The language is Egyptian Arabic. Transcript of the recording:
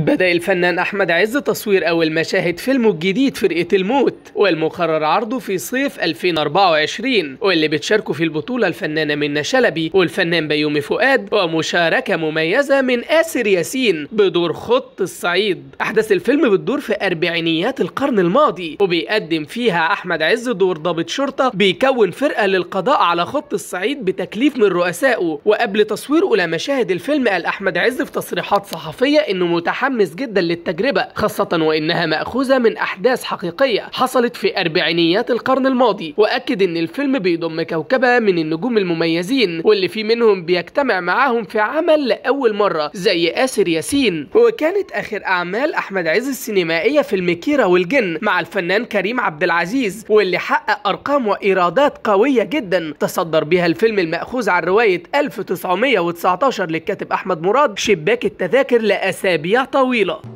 بدأ الفنان أحمد عز تصوير أول مشاهد فيلمه الجديد فرقة الموت والمقرر عرضه في صيف 2024 واللي بتشاركه في البطولة الفنانة منى شلبي والفنان بيومي فؤاد ومشاركة مميزة من آسر ياسين بدور خط الصعيد أحداث الفيلم بتدور في أربعينيات القرن الماضي وبيقدم فيها أحمد عز دور ضابط شرطة بيكون فرقة للقضاء على خط الصعيد بتكليف من رؤسائه وقبل تصوير أولى مشاهد الفيلم قال أحمد عز في تصريحات صحفية إنه متحمس جدا للتجربة خاصة وإنها مأخوذة من أحداث حقيقية حصلت في أربعينيات القرن الماضي وأكد إن الفيلم بيضم كوكبة من النجوم المميزين واللي في منهم بيجتمع معاهم في عمل لأول مرة زي آسر ياسين وكانت آخر أعمال أحمد عز السينمائية في المكيرة والجن مع الفنان كريم عبد العزيز واللي حقق أرقام وإيرادات قوية جدا تصدر بها الفيلم المأخوذ عن رواية 1919 للكاتب أحمد مراد شباك التذاكر لأسابيع طويلة